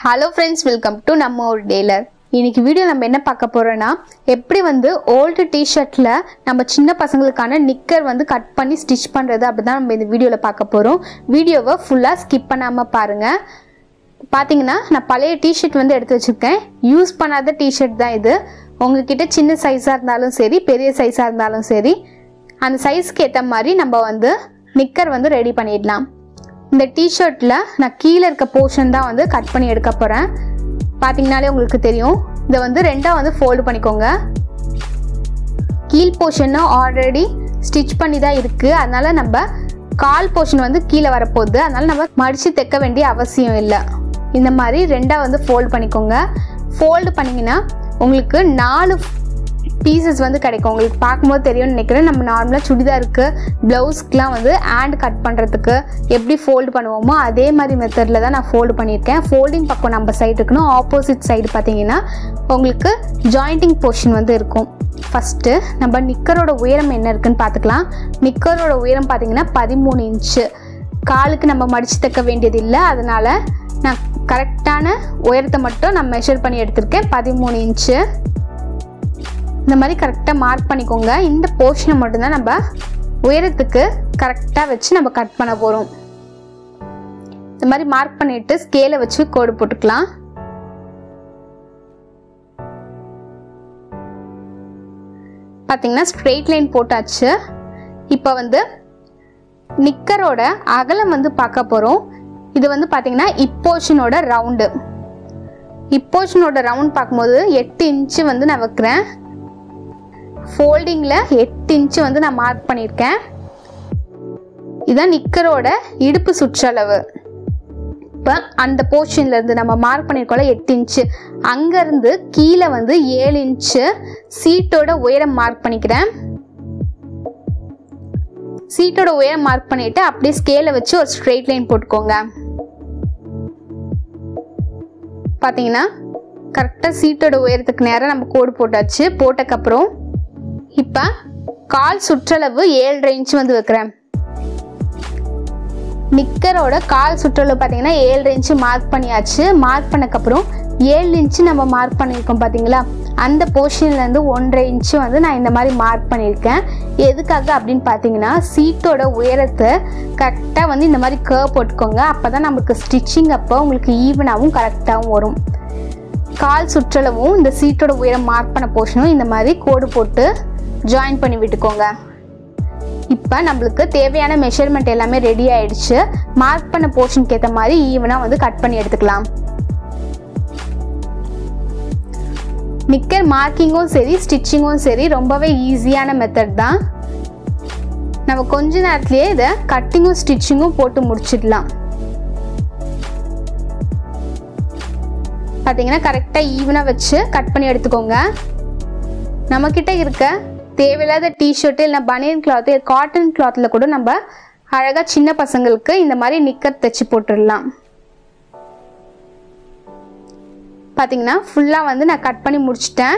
hello friends welcome to நம்ம ஒரு Taylor இன்னைக்கு வீடியோ நம்ம என்ன பார்க்க போறோம்னா எப்படி வந்து ஓல்டு டிஷர்ட்டில் நம்ம சின்ன பசங்களுக்கான நிக்கர் வந்து கட் பண்ணி ஸ்டிச் பண்ணுறது அப்படி தான் நம்ம இந்த வீடியோவில் பார்க்க போகிறோம் வீடியோவை ஃபுல்லாக ஸ்கிப் பண்ணாமல் பாருங்கள் பார்த்தீங்கன்னா நான் பழைய டிஷர்ட் வந்து எடுத்து வச்சுருக்கேன் யூஸ் பண்ணாத டிஷர்ட் தான் இது உங்ககிட்ட சின்ன சைஸாக இருந்தாலும் சரி பெரிய சைஸாக இருந்தாலும் சரி அந்த சைஸ்க்கு ஏற்ற மாதிரி நம்ம வந்து நிக்கர் வந்து ரெடி பண்ணிடலாம் இந்த டிஷர்ட்டில் நான் கீழே இருக்க போர்ஷன் தான் வந்து கட் பண்ணி எடுக்க போகிறேன் பார்த்தீங்கனாலே உங்களுக்கு தெரியும் இதை வந்து ரெண்டாக வந்து ஃபோல்டு பண்ணிக்கோங்க கீழ் போர்ஷன் ஆல்ரெடி ஸ்டிச் பண்ணி தான் இருக்குது அதனால நம்ம கால் போர்ஷன் வந்து கீழே வரப்போகுது அதனால நம்ம மடித்து தைக்க வேண்டிய அவசியம் இல்லை இந்த மாதிரி ரெண்டாக வந்து ஃபோல்டு பண்ணிக்கோங்க ஃபோல்டு பண்ணிங்கன்னா உங்களுக்கு நாலு பீசஸ் வந்து கிடைக்கும் உங்களுக்கு பார்க்கும்போது தெரியும்னு நினைக்கிறேன் நம்ம நார்மலாக சுடிதாருக்கு ப்ளவுஸ்க்குலாம் வந்து ஹேண்ட் கட் பண்ணுறதுக்கு எப்படி ஃபோல்டு பண்ணுவோமோ அதே மாதிரி மெத்தடில் தான் நான் ஃபோல்டு பண்ணியிருக்கேன் ஃபோல்டிங் பக்கம் நம்ம சைடு இருக்கணும் ஆப்போசிட் சைடு பார்த்தீங்கன்னா உங்களுக்கு ஜாயிண்டிங் போர்ஷன் வந்து இருக்கும் ஃபஸ்ட்டு நம்ம நிக்கரோட உயரம் என்ன இருக்குன்னு பார்த்துக்கலாம் நிக்கரோட உயரம் பார்த்தீங்கன்னா பதிமூணு இன்ச்சு காலுக்கு நம்ம மடித்து தைக்க வேண்டியது இல்லை அதனால் நான் கரெக்டான உயரத்தை மட்டும் நான் மெஷர் பண்ணி எடுத்திருக்கேன் பதிமூணு இன்ச்சு இந்த மாதிரி கரெக்டாக மார்க் பண்ணிக்கோங்க இந்த போர்ஷனை மட்டும்தான் நம்ம உயரத்துக்கு கரெக்டாக வச்சு நம்ம கட் பண்ண போகிறோம் இந்த மாதிரி மார்க் பண்ணிட்டு ஸ்கேலை வச்சு கோடு போட்டுக்கலாம் பார்த்தீங்கன்னா ஸ்ட்ரெயிட் லைன் போட்டாச்சு இப்போ வந்து நிக்கரோட அகலம் வந்து பார்க்க போகிறோம் இது வந்து பார்த்தீங்கன்னா இப்போஷனோட ரவுண்டு இப்போஷனோட ரவுண்ட் பார்க்கும்போது எட்டு இன்ச்சு வந்து நான் வைக்கிறேன் ஃபோல்டிங்கில் எட்டு இன்ச்சு வந்து நான் மார்க் பண்ணியிருக்கேன் இதான் நிக்கரோட இடுப்பு சுற்றளவு இப்போ அந்த போர்ஷன்லேருந்து நம்ம மார்க் பண்ணியிருக்கோம்ல எட்டு இன்ச்சு அங்கேருந்து கீழே வந்து ஏழு இன்ச்சு சீட்டோட உயரம் மார்க் பண்ணிக்கிறேன் சீட்டோட உயரம் மார்க் பண்ணிவிட்டு அப்படியே ஸ்கேலை வச்சு ஒரு ஸ்ட்ரெயிட் லைன் போட்டுக்கோங்க பார்த்தீங்கன்னா கரெக்டாக சீட்டோட உயரத்துக்கு நேரம் நம்ம கோடு போட்டாச்சு போட்டக்கப்புறம் இப்போ கால் சுற்றளவு ஏழரை இன்ச் வந்து வைக்கிறேன் நிக்கரோட கால் சுற்றளவு பார்த்தீங்கன்னா ஏழரை இன்ச்சு மார்க் பண்ணியாச்சு மார்க் பண்ணக்கப்புறம் ஏழு இன்ச்சு நம்ம மார்க் பண்ணியிருக்கோம் பார்த்தீங்களா அந்த போர்ஷன்லேருந்து ஒன்றரை இன்ச்சு வந்து நான் இந்த மாதிரி மார்க் பண்ணியிருக்கேன் எதுக்காக அப்படின்னு பார்த்தீங்கன்னா சீட்டோட உயரத்தை கரெக்டாக வந்து இந்த மாதிரி கேர்வ் போட்டுக்கோங்க அப்போ தான் நமக்கு ஸ்டிச்சிங் அப்போ உங்களுக்கு ஈவனாகவும் கரெக்டாகவும் வரும் கால் சுற்றளவும் இந்த சீட்டோட உயரம் மார்க் பண்ண போர்ஷனும் இந்த மாதிரி கோடு போட்டு ஜாயின் பண்ணி விட்டுக்கோங்க இப்போ நம்மளுக்கு தேவையான மெஷர்மெண்ட் எல்லாமே ரெடி ஆயிடுச்சு மார்க் பண்ண போர்ஷனுக்கு ஏற்ற மாதிரி ஈவனாக வந்து கட் பண்ணி எடுத்துக்கலாம் நிக்கர் மார்க்கிங்கும் சரி ஸ்டிச்சிங்கும் சரி ரொம்பவே ஈஸியான மெத்தட் தான் நம்ம கொஞ்ச நேரத்துலேயே இதை கட்டிங்கும் ஸ்டிச்சிங்கும் போட்டு முடிச்சிடலாம் பார்த்தீங்கன்னா கரெக்டாக ஈவனாக வச்சு கட் பண்ணி எடுத்துக்கோங்க நம்மக்கிட்ட இருக்க தேவையில்லாத டிஷர்ட்டு இல்லை பனியன் கிளாத்து காட்டன் கிளாத்தில் கூட நம்ம அழகாக சின்ன பசங்களுக்கு இந்த மாதிரி நிக்கர் தைச்சி போட்டுடலாம் பார்த்தீங்கன்னா ஃபுல்லாக வந்து நான் கட் பண்ணி முடிச்சிட்டேன்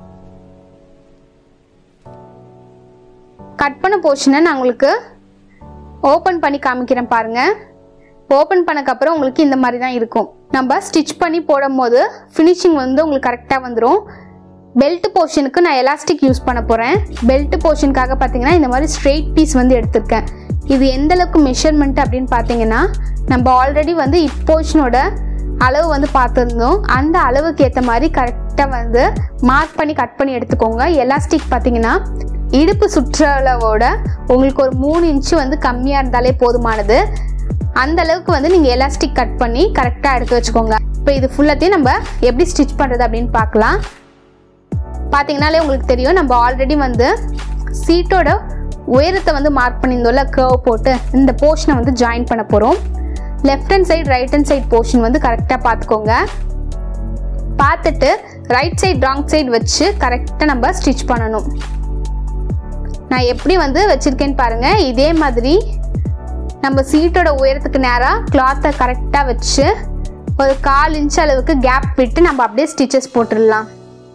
கட் பண்ண போர்ஷனை நான் உங்களுக்கு ஓப்பன் பண்ணி காமிக்கிறேன் பாருங்கள் ஓப்பன் பண்ணக்கப்புறம் உங்களுக்கு இந்த மாதிரி தான் இருக்கும் நம்ம ஸ்டிச் பண்ணி போடும் போது ஃபினிஷிங் வந்து உங்களுக்கு கரெக்டாக வந்துடும் பெல்ட் போர்ஷனுக்கு நான் எலாஸ்டிக் யூஸ் பண்ண போகிறேன் பெல்ட் போர்ஷனுக்காக பார்த்தீங்கன்னா இந்த மாதிரி ஸ்ட்ரெயிட் பீஸ் வந்து எடுத்திருக்கேன் இது எந்த அளவுக்கு மெஷர்மெண்ட் அப்படின்னு பார்த்தீங்கன்னா நம்ம ஆல்ரெடி வந்து இப்போஷனோட அளவு வந்து பார்த்துருந்தோம் அந்த அளவுக்கு ஏற்ற மாதிரி கரெக்டாக வந்து மார்க் பண்ணி கட் பண்ணி எடுத்துக்கோங்க எலாஸ்டிக் பார்த்தீங்கன்னா இடுப்பு சுற்றளவோட உங்களுக்கு ஒரு மூணு இன்ச்சு வந்து கம்மியாக இருந்தாலே போதுமானது அந்த அளவுக்கு வந்து நீங்கள் எலாஸ்டிக் கட் பண்ணி கரெக்டாக எடுத்து வச்சுக்கோங்க இப்போ இது ஃபுல்லாத்தையும் நம்ம எப்படி ஸ்டிச் பண்ணுறது அப்படின்னு பார்க்கலாம் பார்த்தீங்கனாலே உங்களுக்கு தெரியும் நம்ம ஆல்ரெடி வந்து சீட்டோட உயரத்தை வந்து மார்க் பண்ணியிருந்தோம்ல கர்வ் போட்டு இந்த போர்ஷனை வந்து ஜாயின் பண்ண போகிறோம் left hand side right hand side portion வந்து கரெக்டாக பார்த்துக்கோங்க பார்த்துட்டு ரைட் சைடு ராங் சைடு வச்சு கரெக்டாக நம்ம ஸ்டிச் பண்ணணும் நான் எப்படி வந்து வச்சுருக்கேன்னு பாருங்கள் இதே மாதிரி நம்ம சீட்டோட உயரத்துக்கு நேராக கிளாத்தை கரெக்டாக வச்சு ஒரு கால் இன்ச் அளவுக்கு கேப் விட்டு நம்ம அப்படியே ஸ்டிச்சஸ் போட்டுடலாம்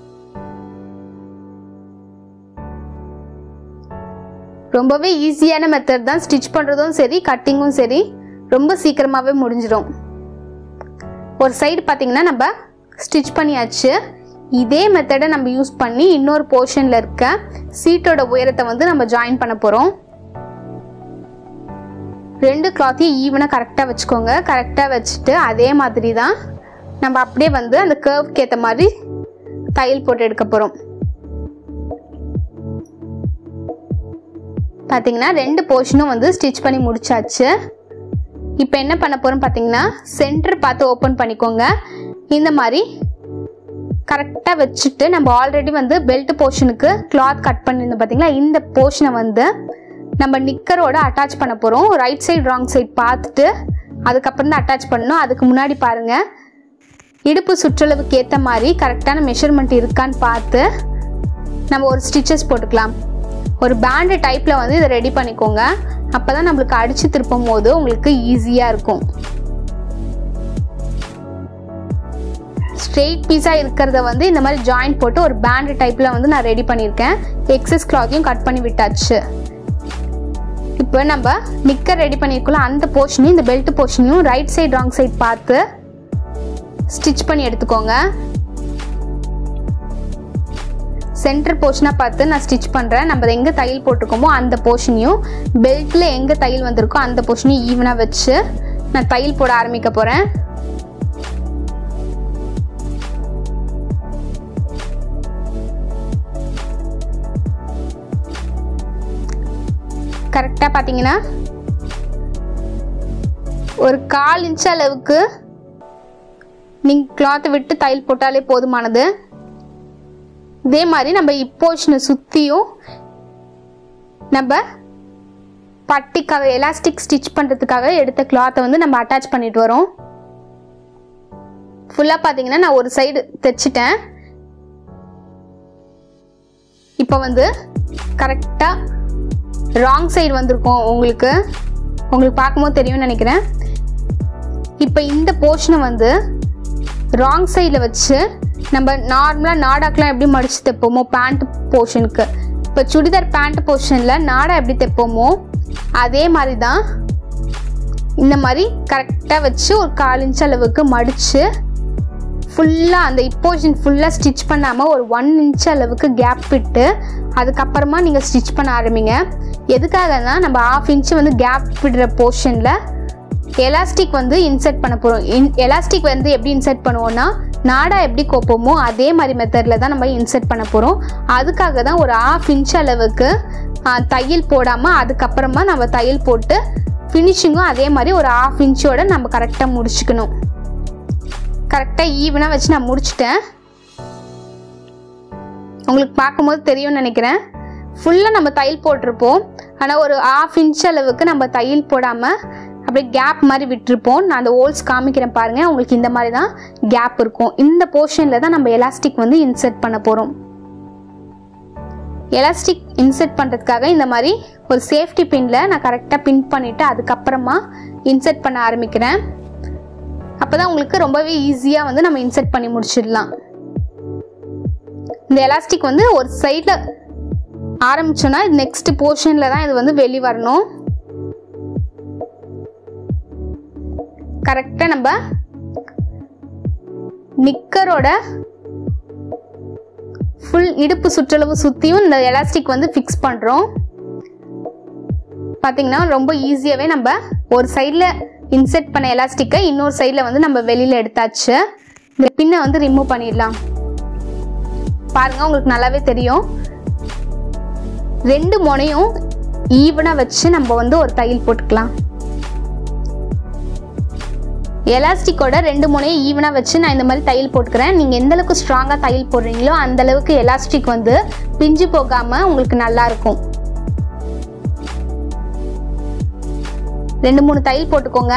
ரொம்பவே ஈஸியான மெத்தட் தான் ஸ்டிச் பண்ணுறதும் சரி கட்டிங்கும் சரி ரொம்ப சீக்கிரமாகவே முடிஞ்சிடும் ஒரு சைடு பார்த்தீங்கன்னா நம்ம ஸ்டிச் பண்ணியாச்சு இதே மெத்தடை நம்ம யூஸ் பண்ணி இன்னொரு போர்ஷனில் இருக்க சீட்டோட உயரத்தை வந்து நம்ம ஜாயின் பண்ண போகிறோம் ரெண்டு கிளாத்தையும் ஈவனாக கரெக்டாக வச்சுக்கோங்க கரெக்டாக வச்சுட்டு அதே மாதிரி தான் நம்ம அப்படியே வந்து அந்த கேர்வ்க்கு ஏற்ற மாதிரி தையல் போட்டு எடுக்க போகிறோம் பார்த்தீங்கன்னா ரெண்டு போர்ஷனும் வந்து ஸ்டிச் பண்ணி முடிச்சாச்சு இப்போ என்ன பண்ண போகிறோம் பார்த்தீங்கன்னா சென்டர் பார்த்து ஓப்பன் பண்ணிக்கோங்க இந்த மாதிரி கரெக்டாக வச்சுட்டு நம்ம ஆல்ரெடி வந்து பெல்ட் போர்ஷனுக்கு கிளாத் கட் பண்ணியிருந்தோம் பார்த்தீங்களா இந்த போர்ஷனை வந்து நம்ம நிக்கரோட அட்டாச் பண்ண போகிறோம் ரைட் சைடு ராங் சைடு பார்த்துட்டு அதுக்கப்புறம் தான் அட்டாச் பண்ணணும் அதுக்கு முன்னாடி பாருங்கள் இடுப்பு சுற்றளவுக்கு ஏற்ற மாதிரி கரெக்டான மெஷர்மெண்ட் இருக்கான்னு பார்த்து நம்ம ஒரு ஸ்டிச்சஸ் போட்டுக்கலாம் ஒரு பேண்டு டைப்பில் வந்து இதை ரெடி பண்ணிக்கோங்க அப்போ தான் நம்மளுக்கு அடித்து திருப்பும் போது உங்களுக்கு ஈஸியாக இருக்கும் ஸ்ட்ரெயிட் பீஸாக இருக்கிறத வந்து இந்த மாதிரி ஜாயின் போட்டு ஒரு பேண்டு டைப்பில் வந்து நான் ரெடி பண்ணியிருக்கேன் எக்ஸஸ் கிளாத்தையும் கட் பண்ணி விட்டாச்சு இப்போ நம்ம நிக்கர் ரெடி பண்ணியிருக்கோம்ல அந்த போர்ஷனையும் இந்த பெல்ட் போர்ஷனையும் ரைட் சைடு ராங் சைடு பார்த்து ஸ்டிச் பண்ணி எடுத்துக்கோங்க சென்டர் போர்ஷனாக பார்த்து நான் ஸ்டிச் பண்ணுறேன் நம்ம எங்கே தையல் போட்டிருக்கோமோ அந்த போர்ஷனையும் பெல்ட்டில் எங்கே தையல் வந்திருக்கோ அந்த போர்ஷனையும் ஈவனாக வச்சு நான் தையல் போட ஆரம்பிக்க போகிறேன் கரெக்டாக பார்த்தீங்கன்னா ஒரு கால் இன்ச் அளவுக்கு நீங்கள் கிளாத்தை விட்டு தையல் போட்டாலே போதுமானது இதே மாதிரி நம்ம இப்போஷனை சுற்றியும் நம்ம பட்டிக்காக எலாஸ்டிக் ஸ்டிச் பண்ணுறதுக்காக எடுத்த கிளாத்தை வந்து நம்ம அட்டாச் பண்ணிட்டு வரோம் ஃபுல்லாக பார்த்தீங்கன்னா நான் ஒரு சைடு தைச்சிட்டேன் இப்போ வந்து கரெக்டாக ராங் சைடு வந்திருக்கும் உங்களுக்கு உங்களுக்கு பார்க்கும்போது தெரியும்னு நினைக்கிறேன் இப்போ இந்த போர்ஷனை வந்து ராங் சைடில் வச்சு நம்ம நார்மலாக நாடாக்கெலாம் எப்படி மடித்து தைப்போமோ பேண்ட் போர்ஷனுக்கு இப்போ சுடிதார் பேண்ட் போர்ஷனில் நாடா எப்படி தைப்போமோ அதே மாதிரி தான் இந்த மாதிரி கரெக்டாக வச்சு ஒரு கால் இன்ச் அளவுக்கு மடித்து ஃபுல்லாக அந்த இப்போஷன் ஃபுல்லாக ஸ்டிச் பண்ணாமல் ஒரு ஒன் இன்ச் அளவுக்கு கேப் விட்டு அதுக்கப்புறமா நீங்கள் ஸ்டிச் பண்ண ஆரம்பிங்க எதுக்காகனா நம்ம ஆஃப் இன்ச்சு வந்து கேப் விடுற போர்ஷனில் எலாஸ்டிக் வந்து இன்சர்ட் பண்ண போகிறோம் இன் எலாஸ்டிக் வந்து எப்படி இன்சர்ட் பண்ணுவோம்னா நாடா எப்படி கோப்போமோ அதே மாதிரி மெத்தடில் தான் நம்ம இன்சர்ட் பண்ண போகிறோம் அதுக்காக தான் ஒரு ஆஃப் இன்ச் அளவுக்கு ஆ, தையல் போடாமல் அதுக்கப்புறமா நம்ம தையல் போட்டு ஃபினிஷிங்கும் அதே மாதிரி ஒரு ஆஃப் இன்ச்சோட நம்ம கரெக்டாக முடிச்சுக்கணும் கரெக்டாக ஈவனாக வச்சு நான் முடிச்சிட்டேன் உங்களுக்கு பார்க்கும்போது தெரியும்னு நினைக்கிறேன் ஃபுல்லாக நம்ம தையல் போட்டிருப்போம் ஆனால் ஒரு ஆஃப் இன்ச் அளவுக்கு நம்ம தையல் போடாமல் அப்படியே கேப் மாதிரி விட்டுருப்போம் நான் அந்த ஹோல்ஸ் காமிக்கிறேன் பாருங்கள் உங்களுக்கு இந்த மாதிரி தான் கேப் இருக்கும் இந்த போர்ஷனில் தான் நம்ம எலாஸ்டிக் வந்து இன்சர்ட் பண்ண போகிறோம் எலாஸ்டிக் இன்சர்ட் பண்ணுறதுக்காக இந்த மாதிரி ஒரு சேஃப்டி பின்னில் நான் கரெக்டாக பின் பண்ணிவிட்டு அதுக்கப்புறமா இன்சர்ட் பண்ண ஆரம்பிக்கிறேன் அப்போ தான் உங்களுக்கு ரொம்பவே ஈஸியாக வந்து நம்ம இன்சர்ட் பண்ணி முடிச்சிடலாம் இந்த எலாஸ்டிக் வந்து ஒரு சைடில் ஆரம்பிச்சோன்னா நெக்ஸ்ட் போர்ஷனில் தான் இது வந்து வெளி வரணும் கரெக்டாக நம்ம நிக்கரோட ஃபுல் இடுப்பு சுற்றளவு சுற்றியும் இந்த எலாஸ்டிக் வந்து ஃபிக்ஸ் பண்ணுறோம் பார்த்தீங்கன்னா ரொம்ப ஈஸியாகவே நம்ம ஒரு சைடில் இன்செர்ட் பண்ண எலாஸ்டிக்கை இன்னொரு சைடில் வந்து நம்ம வெளியில் எடுத்தாச்சு இந்த பின்னை வந்து ரிமூவ் பண்ணிடலாம் பாருங்க உங்களுக்கு நல்லாவே தெரியும் ரெண்டு முனையும் ஈவனாக வச்சு நம்ம வந்து ஒரு தையல் போட்டுக்கலாம் எலாஸ்டிக்கோட ரெண்டு முனையும் ஈவனாக வச்சு நான் இந்த மாதிரி தையல் போட்டுக்கிறேன் நீங்கள் எந்த அளவுக்கு ஸ்ட்ராங்காக தையல் போடுறீங்களோ அந்த அளவுக்கு எலாஸ்டிக் வந்து பிஞ்சு போகாமல் உங்களுக்கு நல்லா இருக்கும் ரெண்டு மூணு தையல் போட்டுக்கோங்க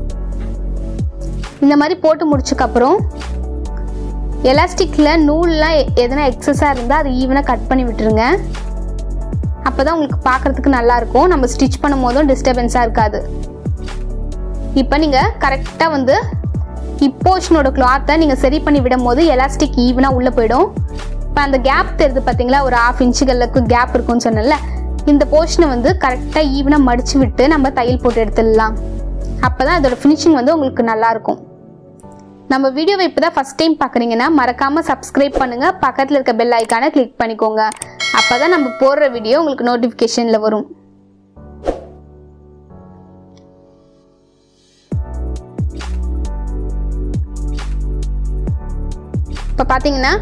இந்த மாதிரி போட்டு முடிச்சக்கப்புறம் எலாஸ்டிக்கில் நூல்லாம் எ- எதனா எக்ஸஸாக இருந்தால் அது ஈவனாக கட் பண்ணி விட்டுருங்க அப்போ தான் உங்களுக்கு பார்க்குறதுக்கு நல்லாயிருக்கும் நம்ம ஸ்டிச் பண்ணும் போதும் டிஸ்டர்பன்ஸாக இருக்காது இப்போ நீங்கள் கரெக்டாக வந்து இப்போஷனோட கிளாத்தை நீங்கள் சரி பண்ணி விடும் போது எலாஸ்டிக் ஈவனாக உள்ளே போயிடும் இப்போ அந்த கேப் தெரியுது பார்த்தீங்களா ஒரு ஆஃப் இன்ச்சுகளுக்கு கேப் இருக்கும்னு சொன்னேன்ல இந்த போர்ஷனை வந்து கரெக்டாக ஈவனாக மடித்து விட்டு நம்ம தையல் போட்டு எடுத்துடலாம் அப்போ தான் அதோட ஃபினிஷிங் வந்து உங்களுக்கு நல்லாயிருக்கும் நம்ம வீடியோவை இப்போ தான் ஃபஸ்ட் டைம் பார்க்குறீங்கன்னா மறக்காமல் சப்ஸ்கிரைப் பண்ணுங்கள் பக்கத்தில் இருக்க பெல் ஐக்கானை கிளிக் பண்ணிக்கோங்க அப்போ தான் நம்ம போடுற வீடியோ உங்களுக்கு நோட்டிஃபிகேஷனில் வரும் இப்போ பார்த்தீங்கன்னா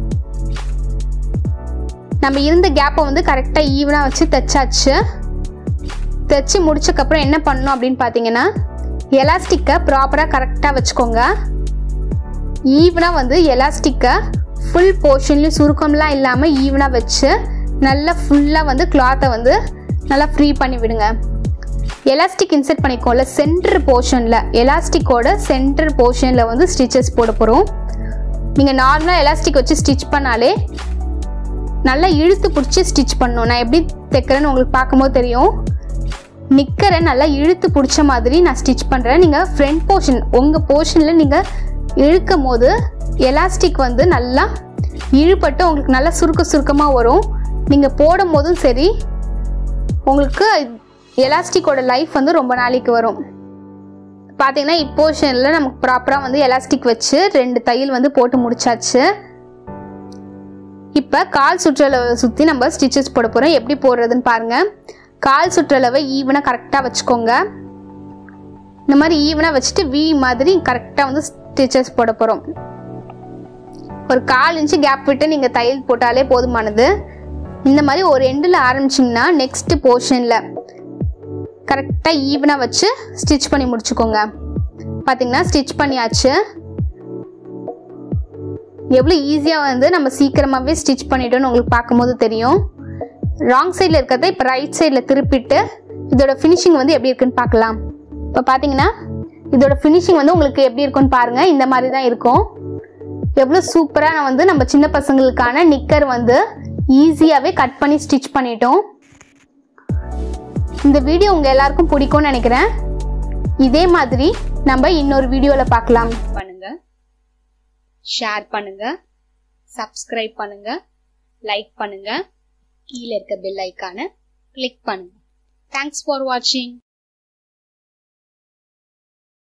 நம்ம இருந்த கேப்பை வந்து கரெக்டாக ஈவனாக வச்சு தைச்சாச்சு தைச்சி முடிச்சக்கப்புறம் என்ன பண்ணணும் அப்படின்னு பார்த்தீங்கன்னா எலாஸ்டிக்கை ப்ராப்பராக கரெக்டாக வச்சுக்கோங்க ஈவனாக வந்து எலாஸ்டிக்கை ஃபுல் போர்ஷன்லேயும் சுருக்கம்லாம் இல்லாமல் ஈவனாக வச்சு நல்லா ஃபுல்லாக வந்து கிளாத்தை வந்து நல்லா ஃப்ரீ பண்ணி விடுங்க எலாஸ்டிக் இன்செர்ட் பண்ணிக்கோல சென்டர் போர்ஷனில் எலாஸ்டிக்கோட சென்டர் போர்ஷனில் வந்து ஸ்டிச்சஸ் போட போகிறோம் நீங்கள் நார்மலாக எலாஸ்டிக் வச்சு ஸ்டிச் பண்ணாலே நல்லா இழுத்து பிடிச்சி ஸ்டிச் பண்ணணும் நான் எப்படி தைக்கிறேன்னு உங்களுக்கு பார்க்கும்போது தெரியும் நிக்கரை நல்லா இழுத்து பிடிச்ச மாதிரி நான் ஸ்டிச் பண்ணுறேன் நீங்கள் ஃப்ரண்ட் போர்ஷன் உங்கள் போர்ஷனில் நீங்கள் இழுக்கும் போது எலாஸ்டிக் வந்து நல்லா இழுப்பட்டு உங்களுக்கு நல்லா சுருக்க சுருக்கமாக வரும் நீங்கள் போடும் போதும் சரி உங்களுக்கு எலாஸ்டிக்கோட லைஃப் வந்து ரொம்ப நாளைக்கு வரும் பார்த்தீங்கன்னா இப்போஷனில் நமக்கு ப்ராப்பராக வந்து எலாஸ்டிக் வச்சு ரெண்டு தையல் வந்து போட்டு முடிச்சாச்சு இப்போ கால் சுற்றளவை சுற்றி நம்ம ஸ்டிச்சஸ் போட போகிறோம் எப்படி போடுறதுன்னு பாருங்கள் கால் சுற்றளவை ஈவனாக கரெக்டாக வச்சுக்கோங்க இந்த மாதிரி ஈவனாக வச்சுட்டு வி மாதிரி கரெக்டாக வந்து ஸ்டிச்சஸ் போட போகிறோம் ஒரு கால் இன்ச்சு கேப் விட்டு நீங்கள் தையல் போட்டாலே போதுமானது இந்த மாதிரி ஒரு எண்டில் ஆரம்பிச்சிங்கன்னா நெக்ஸ்ட் போர்ஷனில் கரெக்டாக ஈவனாக வச்சு ஸ்டிச் பண்ணி முடிச்சுக்கோங்க பார்த்தீங்கன்னா ஸ்டிச் பண்ணியாச்சு எவ்வளோ ஈஸியாக வந்து நம்ம சீக்கிரமாகவே ஸ்டிச் பண்ணிட்டோம்னு உங்களுக்கு பார்க்கும்போது தெரியும் ராங் சைடில் இருக்கிறத இப்போ ரைட் சைடில் திருப்பிட்டு இதோட ஃபினிஷிங் வந்து எப்படி இருக்குன்னு பார்க்கலாம் இப்போ பார்த்தீங்கன்னா இதோட ஃபினிஷிங் வந்து உங்களுக்கு எப்படி இருக்குன்னு பாருங்கள் இந்த மாதிரி தான் இருக்கும் எவ்வளோ சூப்பராக நான் வந்து நம்ம சின்ன பசங்களுக்கான நிக்கர் வந்து ஈஸியாகவே கட் பண்ணி ஸ்டிச் பண்ணிட்டோம் இந்த வீடியோ உங்கள் எல்லாருக்கும் பிடிக்கும்னு நினைக்கிறேன் இதே மாதிரி நம்ம இன்னொரு வீடியோவில் பார்க்கலாம் பண்ணுங்க ஷேர் பண்ணுங்க சப்ஸ்கிரைப் பண்ணுங்க லைக் பண்ணுங்க கீழே இருக்க பெல் ஐக்கானை கிளிக் பண்ணுங்க தேங்க்ஸ் ஃபார் வாட்சிங்